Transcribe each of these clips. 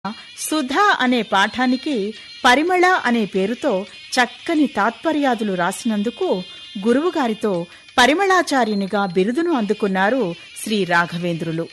సుధ అనే పాఠానికి పరిమళ అనే పేరుతో చక్కని తాత్పర్యాదులు రాసినందుకు గురువుగారితో పరిమళాచార్యునిగా బిరుదును అందుకున్నారు శ్రీ రాఘవేంద్రులు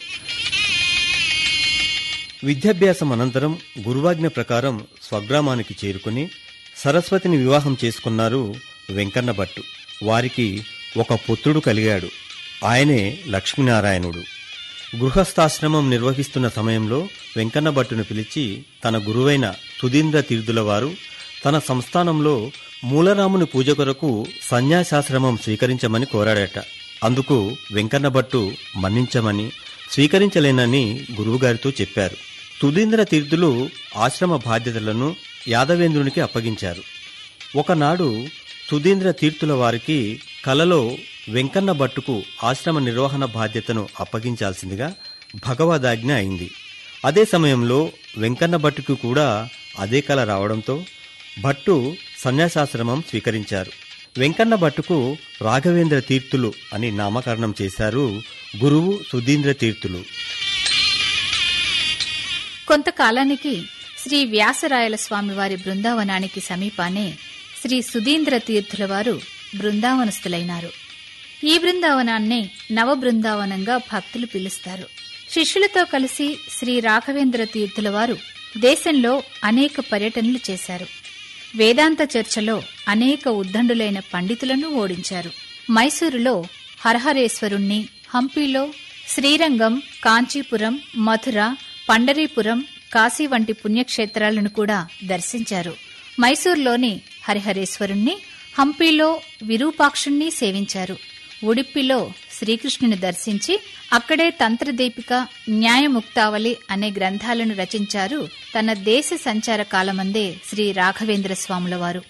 విద్యాభ్యాసం అనంతరం గురువాజ్ఞ ప్రకారం స్వగ్రామానికి చేరుకుని సరస్వతిని వివాహం చేసుకున్నారు వెంకన్న భట్టు వారికి ఒక పుత్రుడు కలిగాడు ఆయనే లక్ష్మీనారాయణుడు గృహస్థాశ్రమం నిర్వహిస్తున్న సమయంలో వెంకన్న భట్టును పిలిచి తన గురువైన సుధీంద్ర తీర్థుల వారు తన సంస్థానంలో మూలరాముని పూజ కొరకు సన్యాసాశ్రమం స్వీకరించమని కోరాడట అందుకు వెంకన్న భట్టు మన్నించమని స్వీకరించలేనని గురువుగారితో చెప్పారు సుధీంద్ర తీర్థులు ఆశ్రమ బాధ్యతలను యాదవేంద్రునికి అప్పగించారు ఒకనాడు సుధీంద్ర తీర్థుల వారికి కలలో వెంకన్న భట్టుకు ఆశ్రమ నిర్వహణ బాధ్యతను అప్పగించాల్సిందిగా భగవదాజ్ఞ అయింది అదే సమయంలో వెంకన్న భట్టుకు కూడా అదే కల రావడంతో భట్టు సన్యాసాశ్రమం స్వీకరించారు వెంకన్న భట్టుకు రాఘవేంద్ర తీర్థులు అని నామకరణం చేశారు గురువు సుధీంద్ర తీర్థులు కొంతకాలానికి శ్రీ వ్యాసరాయల స్వామివారి బృందావనానికి సమీపానే శ్రీ సుధీంద్ర తీర్థుల వారు బృందావనస్థులైనారు ఈ బృందావనాన్నే నవ బృందావనంగా భక్తులు పిలుస్తారు శిష్యులతో కలిసి శ్రీ రాఘవేంద్ర తీర్థుల వారు దేశంలో అనేక పర్యటనలు చేశారు వేదాంత చర్చలో అనేక ఉద్దండులైన పండితులను ఓడించారు మైసూరులో హరహరేశ్వరుణ్ణి హంపీలో శ్రీరంగం కాంచీపురం మథుర పండరీపురం కాశీ వంటి పుణ్యక్షేత్రాలను కూడా దర్శించారు మైసూర్లోని హరిహరేశ్వరుణ్ణి హంపీలో విరూపాక్షుణ్ణి సేవించారు ఉడిప్పిలో శ్రీకృష్ణుని దర్శించి అక్కడే తంత్రదీపిక న్యాయముక్తావళి అనే గ్రంథాలను రచించారు తన దేశ సంచార కాలమందే శ్రీ రాఘవేంద్ర స్వాముల వారు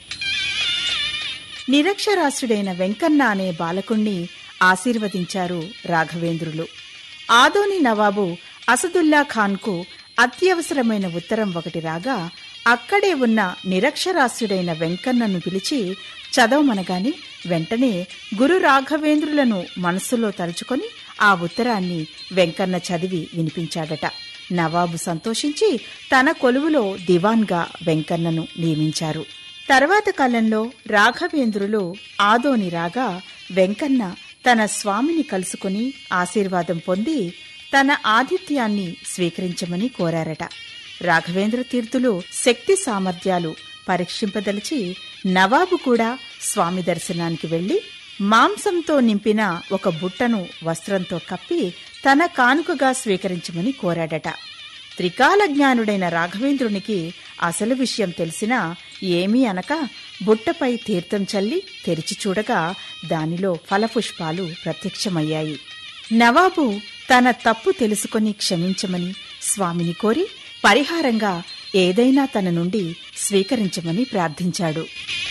నిరక్షరాస్యుడైన వెంకన్న అనే బాలకుణ్ణి ఆశీర్వదించారు రాఘవేంద్రులు ఆదోని నవాబు అసదుల్లా ఖాన్కు అత్యవసరమైన ఉత్తరం ఒకటి రాగా అక్కడే ఉన్న నిరక్షరాస్యుడైన వెంకన్నను పిలిచి చదవమనగాని వెంటనే గురు రాఘవేంద్రులను మనస్సులో తలుచుకొని ఆ ఉత్తరాన్ని వెంకన్న చదివి వినిపించాడట నవాబు సంతోషించి తన కొలువులో దివాన్గా వెంకన్నను నియమించారు తర్వాత కాలంలో రాఘవేంద్రులు ఆదోని రాగా వెంకన్న తన స్వామిని కలుసుకుని ఆశీర్వాదం పొంది తన ఆతిథ్యాన్ని స్వీకరించమని కోరారట రాఘవేంద్ర తీర్థులు శక్తి సామర్థ్యాలు పరీక్షింపదలిచి నవాబు కూడా స్వామి దర్శనానికి వెళ్లి మాంసంతో నింపిన ఒక బుట్టను వస్త్రంతో కప్పి తన కానుకగా స్వీకరించమని కోరాడట త్రికాల జ్ఞానుడైన రాఘవేంద్రునికి అసలు విషయం తెలిసినా ఏమీ అనక బుట్టపై తీర్థం చల్లి తెరిచి చూడగా దానిలో ఫలపుష్పాలు ప్రత్యక్షమయ్యాయి నవాబు తన తప్పు తెలుసుకొని క్షమించమని స్వామిని కోరి పరిహారంగా ఏదైనా తన నుండి స్వీకరించమని ప్రార్థించాడు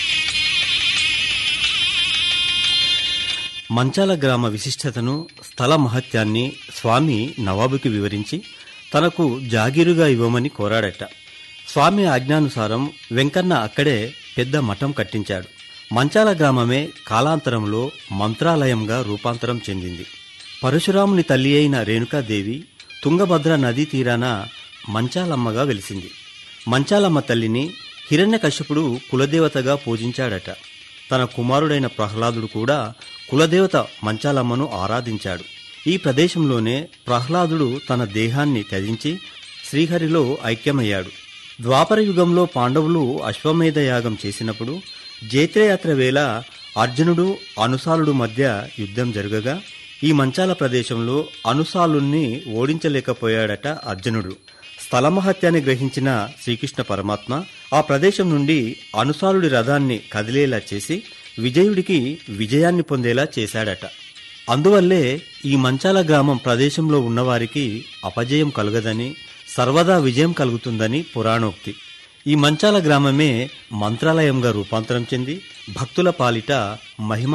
మంచాల గ్రామ విశిష్టతను స్థల మహత్యాన్ని స్వామి నవాబుకి వివరించి తనకు జాగీరుగా ఇవ్వమని కోరాడట స్వామి ఆజ్ఞానుసారం వెంకన్న అక్కడే పెద్ద మఠం కట్టించాడు మంచాల గ్రామమే కాలాంతరంలో మంత్రాలయంగా రూపాంతరం చెందింది పరశురాముని తల్లి అయిన రేణుకాదేవి తుంగభద్ర నదీ తీరాన మంచాలమ్మగా వెలిసింది మంచాలమ్మ తల్లిని హిరణ్యకశ్యపుడు కులదేవతగా పూజించాడట తన కుమారుడైన ప్రహ్లాదుడు కూడా కులదేవత మంచాలమ్మను ఆరాధించాడు ఈ ప్రదేశంలోనే ప్రహ్లాదుడు తన దేహాన్ని త్యజించి శ్రీహరిలో ఐక్యమయ్యాడు ద్వాపర యుగంలో పాండవులు అశ్వమేధ యాగం చేసినప్పుడు జైత్రయాత్ర వేళ అర్జునుడు అనుసాలుడు మధ్య యుద్ధం జరగగా ఈ మంచాల ప్రదేశంలో అనుసాలుణ్ణి ఓడించలేకపోయాడట అర్జునుడు స్థలమహత్యాన్ని గ్రహించిన శ్రీకృష్ణ పరమాత్మ ఆ ప్రదేశం నుండి అనుసాలుడి రథాన్ని కదిలేలా చేసి విజయుడికి విజయాన్ని పొందేలా చేశాడట అందువల్లే ఈ మంచాల గ్రామం ప్రదేశంలో ఉన్నవారికి అపజయం కలగదని సర్వదా విజయం కలుగుతుందని పురాణోక్తి ఈ మంచాల గ్రామమే మంత్రాలయంగా రూపాంతరం చెంది భక్తుల పాలిట మహిమ